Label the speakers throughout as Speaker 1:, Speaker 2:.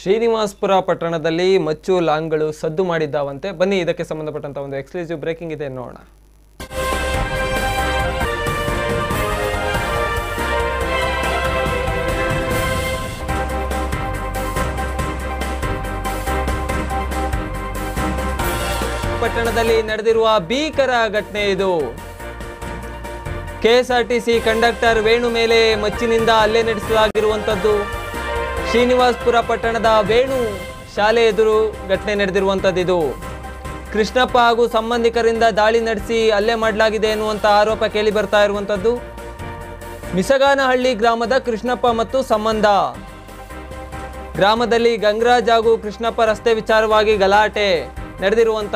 Speaker 1: ಶ್ರೀನಿವಾಸ್ಪುರ ಪಟ್ಟಣದಲ್ಲಿ ಮಚ್ಚು ಲಾಂಗ್ಗಳು ಸದ್ದು ಮಾಡಿದ್ದಾವಂತೆ ಬನ್ನಿ ಇದಕ್ಕೆ ಸಂಬಂಧಪಟ್ಟಂತ ಒಂದು ಎಕ್ಸ್ಕ್ಲೂಸಿವ್ ಬ್ರೇಕಿಂಗ್ ಇದೆ ನೋಡೋಣ ಪಟ್ಟಣದಲ್ಲಿ ನಡೆದಿರುವ ಭೀಕರ ಘಟನೆ ಇದು ಕೆಎಸ್ಆರ್ಟಿಸಿ ಕಂಡಕ್ಟರ್ ವೇಣು ಮೇಲೆ ಮಚ್ಚಿನಿಂದ ಹಲ್ಲೆ ನಡೆಸಲಾಗಿರುವಂಥದ್ದು ಶ್ರೀನಿವಾಸ್ಪುರ ಪಟ್ಟಣದ ವೇಣು ಶಾಲೆ ಎದುರು ಘಟನೆ ನಡೆದಿರುವಂಥದ್ದು ಇದು ಕೃಷ್ಣಪ್ಪ ಹಾಗೂ ಸಂಬಂಧಿಕರಿಂದ ದಾಳಿ ನಡೆಸಿ ಹಲ್ಲೆ ಮಾಡಲಾಗಿದೆ ಎನ್ನುವಂಥ ಆರೋಪ ಕೇಳಿ ಬರ್ತಾ ಇರುವಂಥದ್ದು ಮಿಸಗಾನಹಳ್ಳಿ ಗ್ರಾಮದ ಕೃಷ್ಣಪ್ಪ ಮತ್ತು ಸಂಬಂಧ ಗ್ರಾಮದಲ್ಲಿ ಗಂಗರಾಜ್ ಹಾಗೂ ಕೃಷ್ಣಪ್ಪ ರಸ್ತೆ ವಿಚಾರವಾಗಿ ಗಲಾಟೆ ನಡೆದಿರುವಂಥ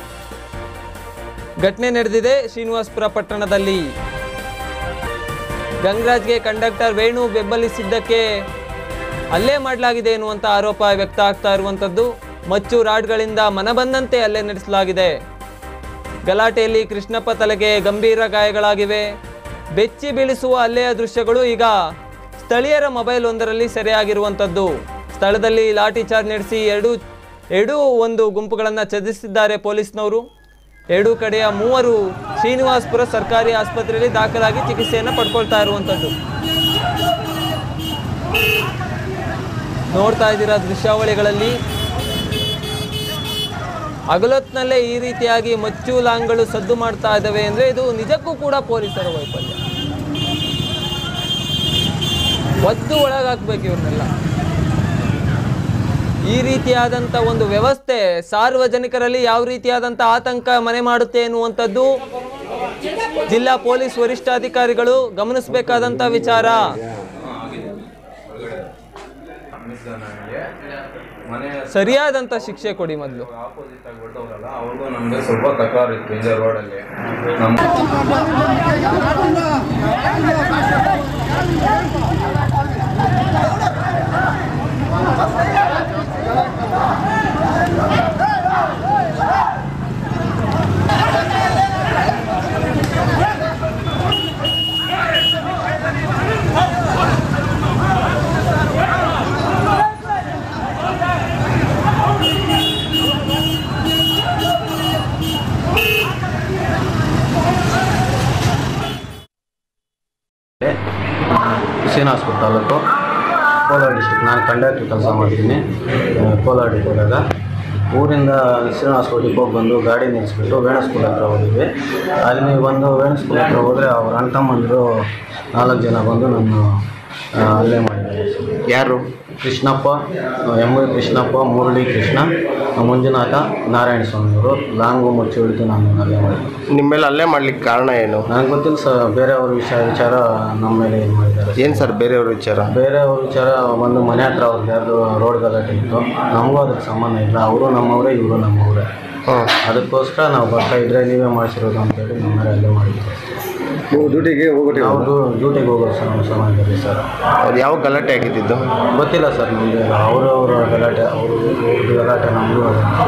Speaker 1: ಘಟನೆ ನಡೆದಿದೆ ಶ್ರೀನಿವಾಸ್ಪುರ ಪಟ್ಟಣದಲ್ಲಿ ಗಂಗರಾಜ್ಗೆ ಕಂಡಕ್ಟರ್ ವೇಣು ಬೆಂಬಲಿಸಿದ್ದಕ್ಕೆ ಹಲ್ಲೆ ಮಾಡಲಾಗಿದೆ ಎನ್ನುವಂಥ ಆರೋಪ ವ್ಯಕ್ತ ಆಗ್ತಾ ಇರುವಂಥದ್ದು ಮಚ್ಚು ರಾಡ್ಗಳಿಂದ ಮನಬಂದಂತೆ ಹಲ್ಲೆ ನಡೆಸಲಾಗಿದೆ ಗಲಾಟೆಯಲ್ಲಿ ಕೃಷ್ಣಪ್ಪ ತಲೆಗೆ ಗಂಭೀರ ಗಾಯಗಳಾಗಿವೆ ಬೆಚ್ಚಿ ಬೀಳಿಸುವ ಹಲ್ಲೆಯ ದೃಶ್ಯಗಳು ಈಗ ಸ್ಥಳೀಯರ ಮೊಬೈಲ್ ಒಂದರಲ್ಲಿ ಸೆರೆಯಾಗಿರುವಂಥದ್ದು ಸ್ಥಳದಲ್ಲಿ ಲಾಠಿ ಚಾರ್ಜ್ ನಡೆಸಿ ಎರಡು ಎರಡೂ ಒಂದು ಗುಂಪುಗಳನ್ನು ಚದುರಿಸಿದ್ದಾರೆ ಪೊಲೀಸ್ನವರು ಎರಡೂ ಕಡೆಯ ಮೂವರು ಶ್ರೀನಿವಾಸ್ಪುರ ಸರ್ಕಾರಿ ಆಸ್ಪತ್ರೆಯಲ್ಲಿ ದಾಖಲಾಗಿ ಚಿಕಿತ್ಸೆಯನ್ನು ಪಡ್ಕೊಳ್ತಾ ಇರುವಂಥದ್ದು ನೋಡ್ತಾ ಇದ್ದೀರಾ ದೃಶ್ಯಾವಳಿಗಳಲ್ಲಿ ಹಗಲೊತ್ನಲ್ಲೇ ಈ ರೀತಿಯಾಗಿ ಮಚ್ಚು ಲಾಂಗ್ಗಳು ಸದ್ದು ಮಾಡ್ತಾ ಇದ್ದಾವೆ ಅಂದ್ರೆ ಇದು ನಿಜಕ್ಕೂ ಕೂಡ ಪೊಲೀಸರ ವೈಫಲ್ಯ ಒದ್ದು ಒಳಗಾಕ್ಬೇಕು ಇವ್ರನ್ನೆಲ್ಲ ಈ ರೀತಿಯಾದಂಥ ಒಂದು ವ್ಯವಸ್ಥೆ ಸಾರ್ವಜನಿಕರಲ್ಲಿ ಯಾವ ರೀತಿಯಾದಂಥ ಆತಂಕ ಮನೆ ಮಾಡುತ್ತೆ ಎನ್ನುವಂಥದ್ದು ಜಿಲ್ಲಾ ಪೊಲೀಸ್ ವರಿಷ್ಠಾಧಿಕಾರಿಗಳು ಗಮನಿಸಬೇಕಾದಂಥ ವಿಚಾರ
Speaker 2: ಮನೆ
Speaker 1: ಸರಿಯಾದಂಥ ಶಿಕ್ಷೆ ಕೊಡಿ ಮೊದಲು
Speaker 2: ಆಪೋಸಿಟ್ ಆಗಿ ಹೊರಟವ್ರಲ್ಲ ಅವ್ರಿಗೂ ನಮಗೆ ಸ್ವಲ್ಪ ತಕರಾರು ಇತ್ತು ಇಂಜರ್ ರೋಡಲ್ಲಿ ನಮ್ಮ
Speaker 3: ಶ್ರೀನಿವಾಸ್ಪುರ ತಾಲೂಕು ಕೋಲಾರ ಡಿಸ್ಟಿಕ್ ನಾನು ಕಂಡಕ್ಟರ್ ಕೆಲಸ ಮಾಡ್ತೀನಿ ಆ, ಕೋಲಾರ ಡಿಪೋದಾಗ ಊರಿಂದ ಶ್ರೀನಿವಾಸ್ಪುರಕ್ಕೆ ಹೋಗಿ ಬಂದು ಗಾಡಿ ನಿಲ್ಲಿಸ್ಬಿಟ್ಟು ವೇಣ ಸ್ಕೂಲ್ ಹತ್ರ ಹೋಗಿದ್ವಿ ಅಲ್ಲಿ ಬಂದು ವೇಣ ಸ್ಕೂಲ್ ಹತ್ರ ಹೋದರೆ ಅವ್ರ ಅಣ್ಣ ತಮ್ಮಂದಿರು ನಾಲ್ಕು ಜನ ಬಂದು ನನ್ನ ಆ, ಹಲ್ಲೆ ಮಾಡಿದ್ದಾರೆ ಯಾರು ಕೃಷ್ಣಪ್ಪ ಎಮ್ ವಿ ಕೃಷ್ಣಪ್ಪ ಮುರಳಿ ಕೃಷ್ಣ ಮಂಜುನಾಥ ನಾರಾಯಣ ಸ್ವಾಮಿಯವರು ಲಾಂಗು ಮುಚ್ಚಿ ಹಿಡಿದು ನಾನು ಹಲ್ಲೆ ಮಾಡಿದ್ದೆ
Speaker 4: ನಿಮ್ಮ ಮೇಲೆ ಹಲ್ಲೆ ಮಾಡ್ಲಿಕ್ಕೆ ಕಾರಣ ಏನು
Speaker 3: ನನಗೆ ಗೊತ್ತಿಲ್ಲ ಸರ್ ಬೇರೆಯವ್ರ ವಿಚಾರ ವಿಚಾರ ನಮ್ಮ ಮೇಲೆ ಇದು ಮಾಡಿದ್ದಾರೆ
Speaker 4: ಏನು ಸರ್ ಬೇರೆಯವ್ರ ವಿಚಾರ
Speaker 3: ಬೇರೆಯವ್ರ ವಿಚಾರ ಒಂದು ಮನೆ ಹತ್ರ ಅವ್ರದ್ದು ಯಾರ್ದು ರೋಡ್ ಗಲಾಟೆ ಇತ್ತು ನಮಗೂ ಅದಕ್ಕೆ ಸಂಬಂಧ ಇಲ್ಲ ಅವರು ನಮ್ಮವರೇ ಇವರು ನಮ್ಮವರೇ
Speaker 4: ಹ್ಞೂ
Speaker 3: ಅದಕ್ಕೋಸ್ಕರ ನಾವು ಬರ್ತಾ ಇದ್ರೆ ನೀವೇ ಮಾಡಿಸಿರೋದು ಅಂತೇಳಿ ನಮ್ಮ ಮೇಲೆ ಅಲ್ಲೇ ಮಾಡಿದ್ವಿ
Speaker 4: ನೀವು ಡ್ಯೂಟಿಗೆ ಹೋಗ್ಬಿಟ್ಟು
Speaker 3: ನಾವು ಡ್ಯೂ- ಡ್ಯೂಟಿಗೆ ಹೋಗೋ ಸಮ ಸಮಯದಲ್ಲಿ ಸರ್
Speaker 4: ಅದು ಯಾವ ಗಲಾಟೆ ಆಗಿದ್ದು
Speaker 3: ಗೊತ್ತಿಲ್ಲ ಸರ್ ನಮಗೆ ಅವರು ಅವರ ಗಲಾಟೆ ಅವರು ಅವ್ರದ್ದು ಗಲಾಟೆ ನಮಗೂ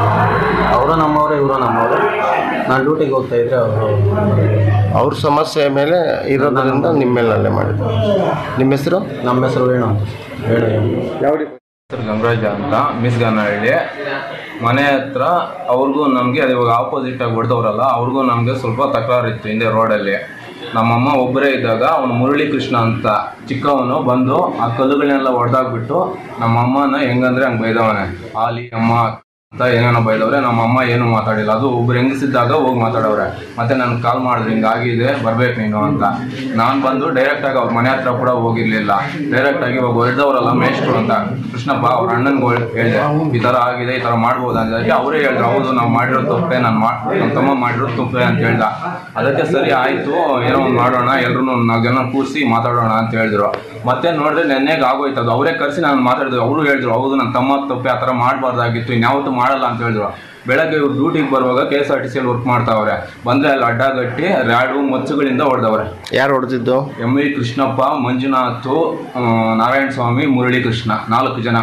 Speaker 3: ಅವರು ನಮ್ಮವರೇ ಇವರು ನಮ್ಮವರೇ ನಾನು ಡ್ಯೂಟಿಗೆ ಹೋಗ್ತಾ ಇದ್ರೆ ಅವರು
Speaker 4: ಅವ್ರ ಸಮಸ್ಯೆ ಮೇಲೆ ಇರೋದ್ರಿಂದ ನಿಮ್ಮ ಮೇಲೆ ಹಲ್ಲೆ ಮಾಡಿದ್ದು ನಿಮ್ಮ ಹೆಸರು
Speaker 3: ನಮ್ಮ ಹೆಸರು ವೇಣು ಅಂತ ವೇಣು ಎಂ.
Speaker 2: ಹೆಸರು ಗಂಗರಾಜ ಅಂತ ಮಿಸ್ ಗನ್ನಹಳ್ಳಿ ಮನೆ ಹತ್ರ ಅವ್ರಿಗೂ ನಮಗೆ ಅದು ಇವಾಗ ಆಪೋಸಿಟ್ ಆಗಿ ಹೊಡೆದವ್ರಲ್ಲ ಅವ್ರಿಗೂ ನಮಗೆ ಸ್ವಲ್ಪ ತಕರಾರು ಇತ್ತು ಹಿಂದೆ ರೋಡಲ್ಲಿ ನಮ್ಮಮ್ಮ ಒಬ್ಬರೇ ಇದ್ದಾಗ ಅವನು ಮುರಳಿ ಕೃಷ್ಣ ಅಂತ ಚಿಕ್ಕವನು ಬಂದು ಆ ಕಲ್ಲುಗಳನ್ನೆಲ್ಲ ಹೊಡೆದಾಕ್ಬಿಟ್ಟು ನಮ್ಮ ಅಮ್ಮನ ಹೆಂಗಂದ್ರೆ ಹಂಗೆ ಬೈದವನೆ ಆಲಿ ಅಮ್ಮ ಅಂತ ಏನೇನೋ ಬೈದವ್ರೆ ನಮ್ಮ ಅಮ್ಮ ಏನು ಮಾತಾಡಿಲ್ಲ ಅದು ಒಬ್ರು ಹೆಂಗಸಿದ್ದಾಗ ಹೋಗಿ ಮಾತಾಡವ್ರೆ ಮತ್ತೆ ನನ್ಗೆ ಕಾಲ್ ಮಾಡಿದ್ರು ಹಿಂಗಾಗಿದೆ ಬರ್ಬೇಕು ನೀನು ಅಂತ ನಾನು ಬಂದು ಡೈರೆಕ್ಟಾಗಿ ಅವ್ರ ಮನೆ ಹತ್ರ ಕೂಡ ಹೋಗಿರ್ಲಿಲ್ಲ ಡೈರೆಕ್ಟಾಗಿ ಇವಾಗ ಹೊಡೆದವ್ರಲ್ಲ ಮೇಷ್ಟ್ರು ಅಂತ ಕೃಷ್ಣಪ್ಪ ಅವ್ರ ಅಣ್ಣನ್ಗೆ ಹೇಳಿದೆ ಈ ಥರ ಆಗಿದೆ ಈ ಥರ ಮಾಡ್ಬೋದು ಅಂತ ಅವರೇ ಹೇಳಿದ್ರು ಹೌದು ನಾವು ಮಾಡಿರೋ ತಪ್ಪೆ ನಾನು ಮಾ ನಮ್ಮ ತಮ್ಮ ಮಾಡಿರೋ ತಪ್ಪೆ ಅಂತ ಹೇಳ್ದ ಅದಕ್ಕೆ ಸರಿ ಆಯಿತು ಏನೋ ಒಂದು ಮಾಡೋಣ ಎಲ್ರು ನಾಲ್ಕು ಜನ ಕೂರಿಸಿ ಮಾತಾಡೋಣ ಅಂತ ಹೇಳಿದ್ರು ಮತ್ತೆ ನೋಡಿದ್ರೆ ನೆನ್ನೆಗೆ ಆಗೋಯ್ತು ಅದು ಅವರೇ ಕರೆಸಿ ನಾನು ಮಾತಾಡಿದ್ರು ಅವರು ಹೇಳಿದ್ರು ಹೌದು ನನ್ನ ತಮ್ಮ ತಪ್ಪೆ ಆ ಥರ ಮಾಡಬಾರ್ದಾಗಿತ್ತು ಇನ್ಯಾವತ್ತೂ ಮಾಡಲ್ಲ ಅಂತ ಹೇಳಿದ್ರು ಬೆಳಗ್ಗೆ ಇವ್ರು ಡ್ಯೂಟಿಗೆ ಬರುವಾಗ ಕೆ ಎಸ್ ಆರ್ ಟಿ ಸಿಯಲ್ಲಿ ವರ್ಕ್ ಮಾಡ್ತಾವ್ರೆ ಬಂದರೆ ಅಲ್ಲಿ ಅಡ್ಡಗಟ್ಟಿ ರ್ಯಾಡು ಮಚ್ಚುಗಳಿಂದ ಹೊಡೆದವ್ರೆ
Speaker 4: ಯಾರು ಹೊಡೆದಿದ್ದು
Speaker 2: ಎಂ ವಿ ಕೃಷ್ಣಪ್ಪ ಮಂಜುನಾಥ್ ಆ, ನಾರಾಯಣ ಸ್ವಾಮಿ ಮುರಳಿ ಕೃಷ್ಣ ನಾಲ್ಕು ಜನ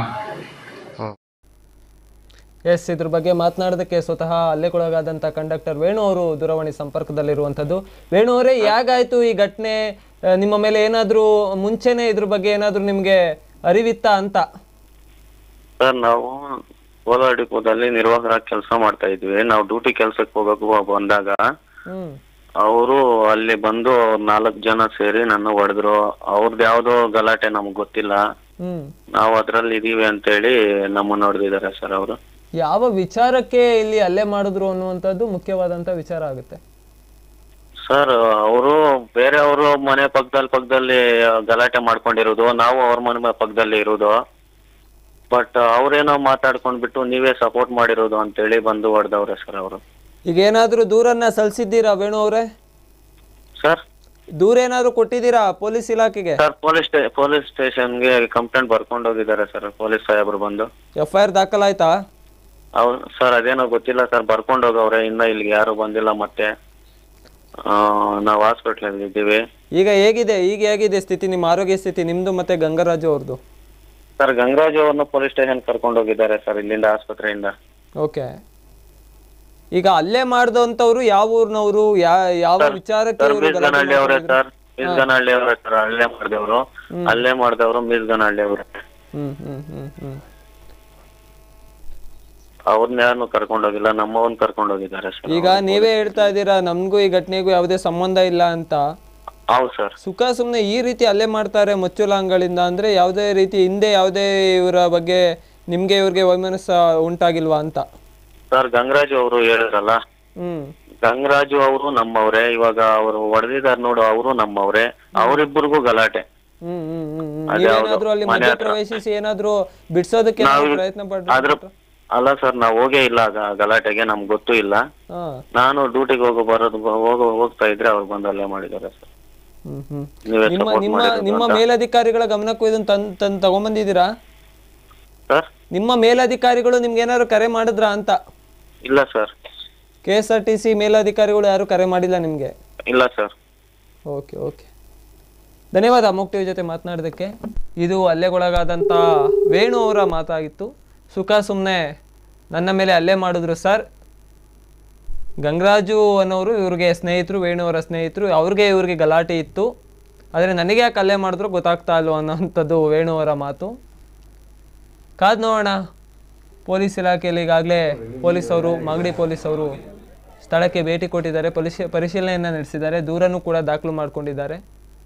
Speaker 1: ಎಸ್ ಇದ್ರ ಬಗ್ಗೆ ಮಾತನಾಡೋದಕ್ಕೆ ಸ್ವತಃ ಹಲ್ಲೆಗೊಳಗಾದಂಥ ಕಂಡಕ್ಟರ್ ವೇಣು ಅವರು ದೂರವಾಣಿ ಸಂಪರ್ಕದಲ್ಲಿರುವಂಥದ್ದು ವೇಣು ಅವರೇ ಹೇಗಾಯ್ತು ಈ ಘಟನೆ ಆ, ನಿಮ್ಮ ಮೇಲೆ ಏನಾದರೂ ಮುಂಚೆನೇ ಇದ್ರ ಬಗ್ಗೆ ಏನಾದರೂ ನಿಮಗೆ ಅರಿವಿತ್ತಾ ಅಂತ
Speaker 5: ಸರ್ ನಾವು ಕೋಲಾರ ಡಿಪೋದಲ್ಲಿ ನಿರ್ವಾಹಕ ಕೆಲಸ ಮಾಡ್ತಾ ಇದ್ವಿ ನಾವು ಡ್ಯೂಟಿ ಕೆಲ್ಸಕ್ಕೆ ಹೋಗಕ್ಕೆ ಬಂದಾಗ
Speaker 1: ಹ್ಮ್
Speaker 5: ಅವರು ಅಲ್ಲಿ ಬಂದು ನಾಲ್ಕು ಜನ ಸೇರಿ ನನ್ನ ಹೊಡೆದ್ರು ಅವ್ರದ್ದು ಯಾವ್ದೋ ಗಲಾಟೆ ನಮ್ಗೆ ಗೊತ್ತಿಲ್ಲ
Speaker 1: ಹ್ಮ್
Speaker 5: ನಾವು ಅದ್ರಲ್ಲಿ ಇದೀವಿ ಅಂತೇಳಿ ನಮ್ಮನ್ನ ಹೊಡೆದಿದ್ದಾರೆ ಸರ್ ಅವರು
Speaker 1: ಯಾವ ವಿಚಾರಕ್ಕೆ ಇಲ್ಲಿ ಹಲ್ಲೆ ಮಾಡಿದ್ರು ಅನ್ನುವಂಥದ್ದು ಮುಖ್ಯವಾದಂಥ ವಿಚಾರ ಆಗುತ್ತೆ
Speaker 5: ಸರ್ ಅವರು ಬೇರೆಯವರು ಮನೆ ಪಕ್ಕದಲ್ಲಿ ಪಕ್ಕದಲ್ಲಿ ಗಲಾಟೆ ಮಾಡ್ಕೊಂಡಿರೋದು ನಾವು ಅವ್ರ ಮನೆ ಪಕ್ಕದಲ್ಲಿ ಇರೋದು ಬಟ್ ಅವ್ರೇನೋ ಮಾತಾಡ್ಕೊಂಡ್ಬಿಟ್ಟು ನೀವೇ ಸಪೋರ್ಟ್ ಮಾಡಿರೋದು ಅಂತೇಳಿ ಬಂದು ಹೊಡೆದವ್ರೆ ಸರ್ ಅವರು
Speaker 1: ಈಗ ಏನಾದರೂ ದೂರನ್ನ ಸಲ್ಲಿಸಿದ್ದೀರಾ ವೇಣು ಅವರೇ
Speaker 5: ಸರ್
Speaker 1: ದೂರ ಏನಾದರೂ ಕೊಟ್ಟಿದ್ದೀರಾ ಪೊಲೀಸ್ ಇಲಾಖೆಗೆ
Speaker 5: ಸರ್ ಪೊಲೀಸ್ ಸ್ಟೇ ಪೊಲೀಸ್ ಸ್ಟೇಷನ್ಗೆ ಕಂಪ್ಲೇಂಟ್ ಬರ್ಕೊಂಡು ಹೋಗಿದ್ದಾರೆ ಸರ್ ಪೊಲೀಸ್ ಸಾಹೇಬರು ಬಂದು
Speaker 1: ಎಫ್ ಐ ಆರ್ ದಾಖಲಾಯ್ತಾ
Speaker 5: ಅವ್ರು ಸರ್ ಅದೇನೋ ಗೊತ್ತಿಲ್ಲ ಸರ್ ಬರ್ಕೊಂಡು ಹೋಗವ್ರೆ ಇನ್ನ ಇಲ್ಲಿಗೆ ಯಾರು ಬಂದಿಲ್ಲ ಮತ್ತೆ ಆ, ನಾವು ಹಾಸ್ಪಿಟ್ಲಲ್ಲಿ ಇದ್ದೀವಿ
Speaker 1: ಈಗ ಹೇಗಿದೆ ಈಗ ಹೇಗಿದೆ ಸ್ಥಿತಿ ನಿಮ್ಮ ಆರೋಗ್ಯ ಸ್ಥಿತಿ ನಿಮ್ಮದು ಮತ್ತು ಗಂಗರಾಜು ಅವ್ರದ್ದು
Speaker 5: ಸರ್ ಗಂಗರಾಜು ಅವ್ರನ್ನ ಪೊಲೀಸ್ ಸ್ಟೇಷನ್ ಕರ್ಕೊಂಡು ಹೋಗಿದ್ದಾರೆ ಸರ್ ಇಲ್ಲಿಂದ ಆಸ್ಪತ್ರೆಯಿಂದ
Speaker 1: ಓಕೆ ಈಗ ಅಲ್ಲೇ ಮಾಡಿದಂಥವ್ರು ಯಾವ ಊರಿನವರು ಯಾ ಯಾವ ವಿಚಾರಕ್ಕೆ
Speaker 5: ಸರ್
Speaker 1: ಇವ್ರು ಗಲಾಟೆ
Speaker 5: ಮೀಸ್ಗನಹಳ್ಳಿ ಅವರೇ
Speaker 1: ಮಾಡ್ಕೊಂಡಿದ್ರು?
Speaker 5: ಸರ್ ಮೀಸ್ಗನಹಳ್ಳಿ ಅವರೇ ಸರ್ ಅಲ್ಲೇ ಮಾಡಿದವರು ಅಲ್ಲೇ ಮಾಡಿದವರು ಮೀಸ್ಗನಹಳ್ಳಿ ಅವರೇ
Speaker 1: ಹ್ಮ್ ಹ್ಮ್ ಹ್ಮ್ ಹ್ಮ್
Speaker 5: ಅವ್ರನ್ನ ಯಾರನ್ನು ಕರ್ಕೊಂಡು ಹೋಗಿಲ್ಲ ನಮ್ಮವನ್ ಕರ್ಕೊಂಡು ಹೋಗಿದ್ದಾರೆ ಸರ್
Speaker 1: ಈಗ ನೀವೇ ಹೇಳ್ತಾ ಇದ್ದೀರಾ ನಮಗೂ ಈ ಘಟನೆಗೂ ಯಾವುದೇ ಸಂಬಂಧ ಇಲ್ಲ ಅಂತ
Speaker 5: ಹೌದು ಸರ್
Speaker 1: ಸುಖ ಸುಮ್ಮನೆ ಈ ರೀತಿ ಅಲ್ಲೇ ಮಾಡ್ತಾರೆ ಮುಚ್ಚುಲಾಂಗಳಿಂದ ಅಂದ್ರೆ ಯಾವುದೇ ರೀತಿ ಹಿಂದೆ ಯಾವುದೇ ಇವರ ಬಗ್ಗೆ ನಿಮ್ಗೆ ಇವ್ರಿಗೆ ವೈಮನಸ್ಸ ಉಂಟಾಗಿಲ್ವಾ ಅಂತ
Speaker 5: ಸರ್ ಗಂಗರಾಜು ಅವರು ಹೇಳಿದ್ರಲ್ಲ
Speaker 1: ಹ್ಮ್
Speaker 5: ಗಂಗರಾಜು ಅವರು ನಮ್ಮವ್ರೆ ಇವಾಗ ಅವರು ಹೊಡೆದಿದ್ದಾರೆ ನೋಡು ಅವರು ನಮ್ಮವ್ರೆ ಅವರಿಬ್ಬರಿಗೂ ಗಲಾಟೆ
Speaker 1: ಹ್ಮ್ ಹ್ಮ್ ಹ್ಮ್ ಹ್ಮ್.
Speaker 5: ಅದ್ಯಾವ್ದು?
Speaker 1: ನೀವೇನಾದ್ರೂ ಅಲ್ಲಿ
Speaker 5: ಮನೆ
Speaker 1: ಮಧ್ಯ
Speaker 5: ಹತ್ರ.
Speaker 1: ಪ್ರವೇಶಿಸಿ ಏನಾದ್ರೂ ಬಿಡ್ಸೋದಕ್ಕೆ ಏನಾದ್ರೂ
Speaker 5: ನಾವು
Speaker 1: ಪ್ರಯತ್ನ
Speaker 5: ಅದ್ರ
Speaker 1: ಪಡ್ರಿ
Speaker 5: ಅಲ್ಲ ಸರ್ ನಾವು ಹೋಗೇ ಇಲ್ಲ ಗ- ಗಲಾಟೆಗೆ ನಮ್ಗೆ ಗೊತ್ತೂ ಇಲ್ಲ
Speaker 1: ಹಾ
Speaker 5: ನಾನು ಡ್ಯೂಟಿಗೆ ಹೋಗೋ ಬರೋದು ಹೋಗೋ ಹೋಗ್ತಾ ಇದ್ರೆ ಅವ್ರು ಬಂದು ಅಲ್ಲೇ ಮಾಡಿದ್ದಾರೆ ಸರ್
Speaker 1: ಹ್ಮ್ ಹ್ಮ್
Speaker 5: ನೀವೇ
Speaker 1: ನಿಮ್ಮ
Speaker 5: ಸಪೋರ್ಟ್
Speaker 1: ನಿಮ್ಮ
Speaker 5: ಮಾಡಿರೋದು
Speaker 1: ನಿಮ್ಮ
Speaker 5: ಅಂತ.
Speaker 1: ಮೇಲಧಿಕಾರಿಗಳ ಗಮನಕ್ಕೂ ಇದನ್ನ ತಂದ್ ತಂದ್ ತಗೊಂಬಂದಿದ್ದೀರಾ
Speaker 5: ಸರ್
Speaker 1: ನಿಮ್ಮ ಮೇಲಧಿಕಾರಿಗಳು ನಿಮ್ಗೆ ಏನಾದ್ರು ಕರೆ ಮಾಡಿದ್ರಾ ಅಂತ
Speaker 5: ಇಲ್ಲ sir
Speaker 1: K S R T C ಮೇಲಧಿಕಾರಿಗಳು ಯಾರು ಕರೆ ಮಾಡಿಲ್ಲ ನಿಮ್ಗೆ
Speaker 5: ಇಲ್ಲ ಸರ್
Speaker 1: ಓಕೆ ಓಕೆ ಧನ್ಯವಾದ ಅಮೋಕ್ ಟಿವಿ ಜೊತೆ ಮಾತನಾಡೋದಕ್ಕೆ ಇದು ಹಲ್ಲೆಗೊಳಗಾದಂಥ ವೇಣು ಅವರ ಮಾತಾಗಿತ್ತು ಸುಖ ಸುಮ್ಮನೆ ನನ್ನ ಮೇಲೆ ಹಲ್ಲೆ ಮಾಡಿದ್ರು ಸರ್ ಗಂಗರಾಜು ಅನ್ನೋರು ಇವ್ರಿಗೆ ಸ್ನೇಹಿತರು ವೇಣು ಅವರ ಸ್ನೇಹಿತರು ಅವ್ರಿಗೆ ಇವ್ರಿಗೆ ಗಲಾಟೆ ಇತ್ತು ಆದರೆ ನನಗೆ ಯಾಕೆ ಹಲ್ಲೆ ಮಾಡಿದ್ರು ಗೊತ್ತಾಗ್ತಾ ಇಲ್ವೋ ಅನ್ನೋಂಥದ್ದು ವೇಣು ಅವರ ಮಾತು ಕಾದ್ ನೋಡೋಣ ಪೊಲೀಸ್ ಇಲಾಖೆಯಲ್ಲಿ ಈಗಾಗಲೇ ಪೊಲೀಸ್ ಅವರು ಮಾಗಡಿ ಪೊಲೀಸ್ ಅವರು ಸ್ಥಳಕ್ಕೆ ಭೇಟಿ ಕೊಟ್ಟಿದ್ದಾರೆ ಪರಿಶೀ ಪರಿಶೀಲನೆಯನ್ನು ನಡೆಸಿದ್ದಾರೆ ದೂರನೂ ಕೂಡ ದಾಖಲು ಮಾಡಿಕೊಂಡಿದ್ದಾರೆ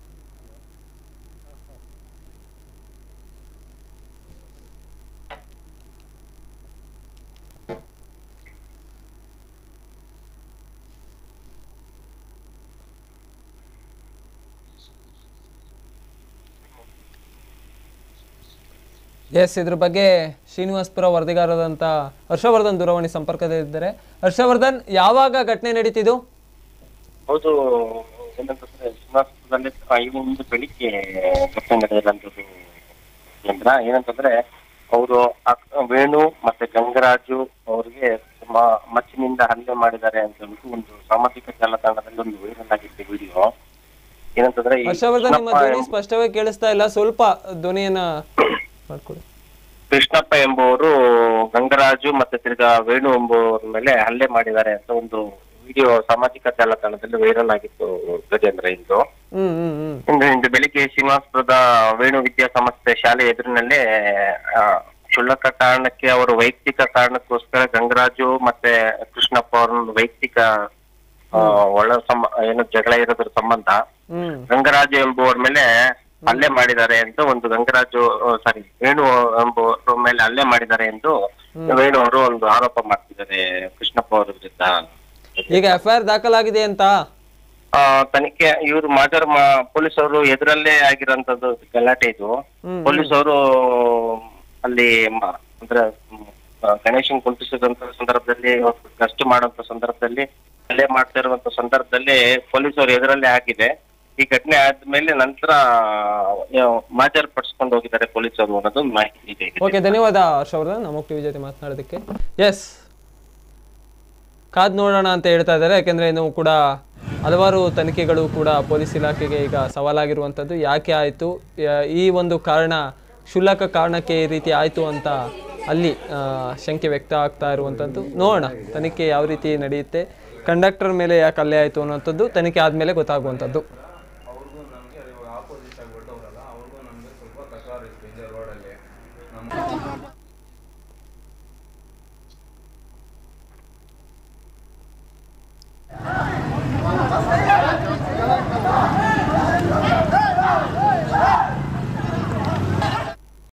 Speaker 1: ಎಸ್ ಇದ್ರ ಬಗ್ಗೆ ಶ್ರೀನಿವಾಸ್ಪುರ ವರದಿಗಾರರಾದಂಥ ಹರ್ಷವರ್ಧನ್ ದೂರವಾಣಿ ಸಂಪರ್ಕದಲ್ಲಿದ್ದಾರೆ ಹರ್ಷವರ್ಧನ್ ಯಾವಾಗ ಘಟನೆ ನಡೀತಿದ್ದು
Speaker 6: ಹೌದು ಏನಂತಂದ್ರೆ ಶ್ರೀನಿವಾಸಪುರದಲ್ಲಿ ಇವೊಂದು ಬೆಳಿಗ್ಗೆ ಘಟನೆ ನಡೆದಿರುವಂತದ್ದು ಕೇಂದ್ರ ಏನಂತಂದ್ರೆ ಅವರು ವೇಣು ಮತ್ತೆ ಗಂಗರಾಜು ಅವರಿಗೆ ಮ- ಮಚ್ಚಿನಿಂದ ಹಲ್ಲೆ ಮಾಡಿದ್ದಾರೆ ಅಂತ ಹೇಳ್ಬಿಟ್ಟು ಒಂದು ಸಾಮಾಜಿಕ ಜಾಲತಾಣದಲ್ಲಿ ಒಂದು ವೈರಲ್ ಆಗಿತ್ತು ವಿಡಿಯೋ ಏನಂತಂದ್ರೆ ಈ
Speaker 1: ಹರ್ಷವರ್ಧನ್ ನಿಮ್ಮ
Speaker 6: ಕೃಷ್ಣಪ್ಪ
Speaker 1: ಧ್ವನಿ ಸ್ಪಷ್ಟವಾಗಿ ಕೇಳಿಸ್ತಾ ಇಲ್ಲ ಸ್ವಲ್ಪ ಧ್ವನಿಯನ್ನ ಮಾಡ್ಕೊಡಿ
Speaker 6: ಕೃಷ್ಣಪ್ಪ ಎಂಬುವರು ಗಂಗರಾಜು ಮತ್ತೆ ತಿರ್ಗಾ ವೇಣು ಎಂಬುವರ ಮೇಲೆ ಹಲ್ಲೆ ಮಾಡಿದ್ದಾರೆ ಅಂತ ಒಂದು ವಿಡಿಯೋ ಸಾಮಾಜಿಕ ಜಾಲತಾಣದಲ್ಲಿ ವೈರಲ್ ಆಗಿತ್ತು ಗಜೇಂದ್ರ ಇಂದು
Speaker 1: ಹ್ಮ್ ಹ್ಮ್ ಹ್ಮ್
Speaker 6: ಇಂದು ಇಂದು ಬೆಳಿಗ್ಗೆ ಶ್ರೀನಿವಾಸಪುರದ ವೇಣು ವಿದ್ಯಾಸಂಸ್ಥೆ ಶಾಲೆ ಎದುರಿನಲ್ಲೇ ಆ, ಕ್ಷುಲ್ಲಕ ಕಾರಣಕ್ಕೆ ಅವರು ವೈಯಕ್ತಿಕ ಕಾರಣಕ್ಕೋಸ್ಕರ ಗಂಗರಾಜು ಮತ್ತೆ ಕೃಷ್ಣಪ್ಪ ಅವರೊಂದು ವೈಯಕ್ತಿಕ ಆ, ಒಳ ಸಂಬ ಏನು ಜಗಳ ಇರೋದ್ರ ಸಂಬಂಧ
Speaker 1: ಹ್ಮ್
Speaker 6: ಗಂಗರಾಜು ಎಂಬುವರ ಮೇಲೆ ಹಲ್ಲೆ ಮಾಡಿದ್ದಾರೆ ಎಂದು ಒಂದು ಗಂಗರಾಜು ಸಾರಿ ವೇಣು ಎಂಬುವರ ಮೇಲೆ ಹಲ್ಲೆ ಮಾಡಿದ್ದಾರೆ ಎಂದು ವೇಣು ಅವರು ಒಂದು ಆರೋಪ ಮಾಡ್ತಿದ್ದಾರೆ ಕೃಷ್ಣಪ್ಪ ಅವರ ವಿರುದ್ಧ
Speaker 1: ಈಗ ಎಫ್ ಐ ಆರ್ ದಾಖಲಾಗಿದೆ ಅಂತ
Speaker 6: ಆ, ತನಿಖೆ ಇವರು ಮಾಜರ್ ಮಾ- ಪೊಲೀಸರು ಎದುರಲ್ಲೇ ಆಗಿರೋಂಥದ್ದು ಗಲಾಟೆ ಇದು
Speaker 1: ಹ್ಮ್.
Speaker 6: ಪೊಲೀಸರು ಅಲ್ಲಿ ಮ- ಅಂದ್ರೆ ಮ್, ಆ, ಗಣೇಶನ್ ಕುಂಟಿಸಿದಂತ ಸಂದರ್ಭದಲ್ಲಿ ಅವ್ರು ಗಸ್ತು ಮಾಡುವಂತ ಸಂದರ್ಭದಲ್ಲಿ ಹಲ್ಲೆ ಮಾಡ್ತಾ ಇರುವಂತ ಸಂದರ್ಭದಲ್ಲಿ ಪೊಲೀಸರು ಎದುರಲ್ಲೇ ಆಗಿದೆ ಈ ಘಟನೆ ಆದ್ಮೇಲೆ ನಂತರ ಮಾಜರ್ ಪಡಿಸ್ಕೊಂಡು ಹೋಗಿದ್ದಾರೆ ಪೊಲೀಸರು ಅನ್ನೋದು ಮಾಹಿತಿ ಇದೆ
Speaker 1: ಓಕೆ ಧನ್ಯವಾದ ಹರ್ಷವರ್ಧನ್ ನಮಗ್ ಟಿವಿ ಜೊತೆ ಮಾತನಾಡೋದಕ್ಕೆ ಎಸ್ ಕಾದ್ ನೋಡೋಣ ಅಂತ ಹೇಳ್ತಾ ಇದ್ದಾರೆ ಯಾಕೆಂದ್ರೆ ಇನ್ನು ಕೂಡ ಹಲವಾರು ತನಿಖೆಗಳು ಕೂಡ ಪೊಲೀಸ್ ಇಲಾಖೆಗೆ ಈಗ ಸವಾಲಾಗಿರುವಂಥದ್ದು ಯಾಕೆ ಆಯಿತು ಈ ಒಂದು ಕಾರಣ ಕ್ಷುಲ್ಲಕ ಕಾರಣಕ್ಕೆ ಈ ರೀತಿ ಆಯಿತು ಅಂತ ಅಲ್ಲಿ ಆ, ಶಂಕೆ ವ್ಯಕ್ತ ಆಗ್ತಾ ಇರುವಂಥದ್ದು ನೋಡೋಣ ತನಿಖೆ ಯಾವ ರೀತಿ ನಡೆಯುತ್ತೆ ಕಂಡಕ್ಟರ್ ಮೇಲೆ ಯಾಕೆ ಅಲ್ಲೇ ಆಯಿತು ಅನ್ನೋಂಥದ್ದು ತನಿಖೆ ಆದಮೇಲೆ ಗೊತ್ತಾಗುವಂಥದ್ದು